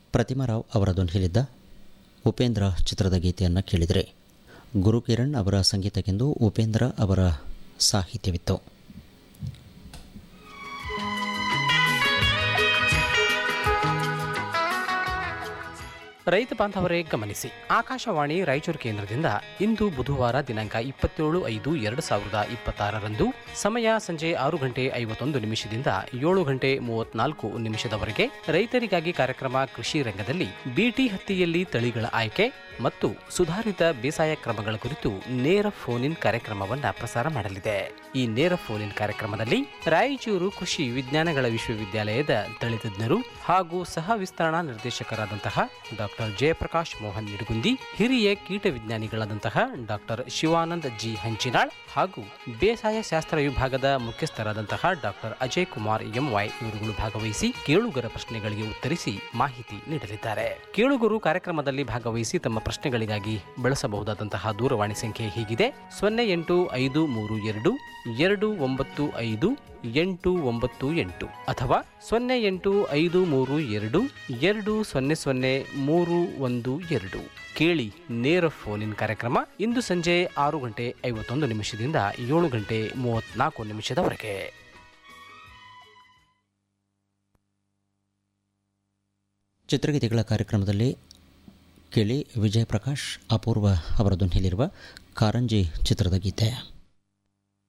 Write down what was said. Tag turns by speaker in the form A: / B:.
A: ಪ್ರತಿಮಾರಾವ್ ಅವರ ಧ್ವನಿಯಲ್ಲಿದ್ದ ಉಪೇಂದ್ರ ಚಿತ್ರದ ಗೀತೆಯನ್ನು ಕೇಳಿದರೆ ಗುರುಕಿರಣ್ ಅವರ ಸಂಗೀತಕ್ಕೆಂದು ಉಪೇಂದ್ರ ಅವರ ಸಾಹಿತ್ಯವಿತ್ತು
B: ರೈತ ಬಾಂಧವರೇ ಗಮನಿಸಿ ಆಕಾಶವಾಣಿ ರಾಯಚೂರು ಕೇಂದ್ರದಿಂದ ಇಂದು ಬುಧವಾರ ದಿನಾಂಕ ಇಪ್ಪತ್ತೇಳು ಐದು ಎರಡು ಸಾವಿರದ ಇಪ್ಪತ್ತಾರರಂದು ಸಮಯ ಸಂಜೆ ಆರು ಗಂಟೆ ಐವತ್ತೊಂದು ನಿಮಿಷದಿಂದ ಏಳು ಗಂಟೆ ಮೂವತ್ನಾಲ್ಕು ನಿಮಿಷದವರೆಗೆ ರೈತರಿಗಾಗಿ ಕಾರ್ಯಕ್ರಮ ಕೃಷಿ ರಂಗದಲ್ಲಿ ಬಿಟಿ ಹತ್ತಿಯಲ್ಲಿ ತಳಿಗಳ ಆಯ್ಕೆ ಮತ್ತು ಸುಧಾರಿತ ಬೇಸಾಯ ಕ್ರಮಗಳ ಕುರಿತು ನೇರ ಫೋನ್ ಇನ್ ಕಾರ್ಯಕ್ರಮವನ್ನು ಪ್ರಸಾರ ಮಾಡಲಿದೆ ಈ ನೇರ ಫೋನ್ ಇನ್ ಕಾರ್ಯಕ್ರಮದಲ್ಲಿ ರಾಯಚೂರು ಕೃಷಿ ವಿಜ್ಞಾನಗಳ ವಿಶ್ವವಿದ್ಯಾಲಯದ ತಳಿತಜ್ಞರು ಹಾಗೂ ಸಹ ವಿಸ್ತರಣಾ ನಿರ್ದೇಶಕರಾದಂತಹ ಡಾಕ್ಟರ್ ಜಯಪ್ರಕಾಶ್ ಮೋಹನ್ ನಿಡಗುಂದಿ ಹಿರಿಯ ಕೀಟ ವಿಜ್ಞಾನಿಗಳಾದಂತಹ ಡಾಕ್ಟರ್ ಶಿವಾನಂದ್ ಜಿ ಹಂಚಿನಾಳ್ ಹಾಗೂ ಬೇಸಾಯ ಶಾಸ್ತ್ರ ವಿಭಾಗದ ಮುಖ್ಯಸ್ಥರಾದಂತಹ ಡಾಕ್ಟರ್ ಅಜಯ್ ಕುಮಾರ್ ಎಂವೈ ಇವರುಗಳು ಭಾಗವಹಿಸಿ ಕೇಳುಗರ ಪ್ರಶ್ನೆಗಳಿಗೆ ಉತ್ತರಿಸಿ ಮಾಹಿತಿ ನೀಡಲಿದ್ದಾರೆ ಕೇಳುಗರು ಕಾರ್ಯಕ್ರಮದಲ್ಲಿ ಭಾಗವಹಿಸಿ ತಮ್ಮ ಪ್ರಶ್ನೆಗಳಿಗಾಗಿ ಬಳಸಬಹುದಾದಂತಹ ದೂರವಾಣಿ ಸಂಖ್ಯೆ ಹೀಗಿದೆ ಸೊನ್ನೆ ಎಂಟು ಐದು ಮೂರು ಎರಡು ಎರಡು ಒಂಬತ್ತು ಐದು ಎಂಟು ಒಂಬತ್ತು ಎಂಟು ಅಥವಾ ಸೊನ್ನೆ ಎಂಟು ಐದು ಮೂರು ಎರಡು ಎರಡು ಸೊನ್ನೆ ಸೊನ್ನೆ ಮೂರು ಒಂದು ಎರಡು ಕೇಳಿ ನೇರ ಫೋನ್ ಇನ್ ಕಾರ್ಯಕ್ರಮ ಇಂದು ಸಂಜೆ ಆರು ಗಂಟೆ ಐವತ್ತೊಂದು ನಿಮಿಷದಿಂದ ಏಳು ಗಂಟೆ ಮೂವತ್ನಾಲ್ಕು ನಿಮಿಷದವರೆಗೆ
A: ಚಿತ್ರಗೀತೆಗಳ ಕಾರ್ಯಕ್ರಮದಲ್ಲಿ ಕೇಳಿ ವಿಜಯ್ ಪ್ರಕಾಶ್ ಅಪೂರ್ವ ಅವರ ಧ್ವನಿಯಲ್ಲಿರುವ ಕಾರಂಜಿ ಚಿತ್ರದ ಗೀತೆ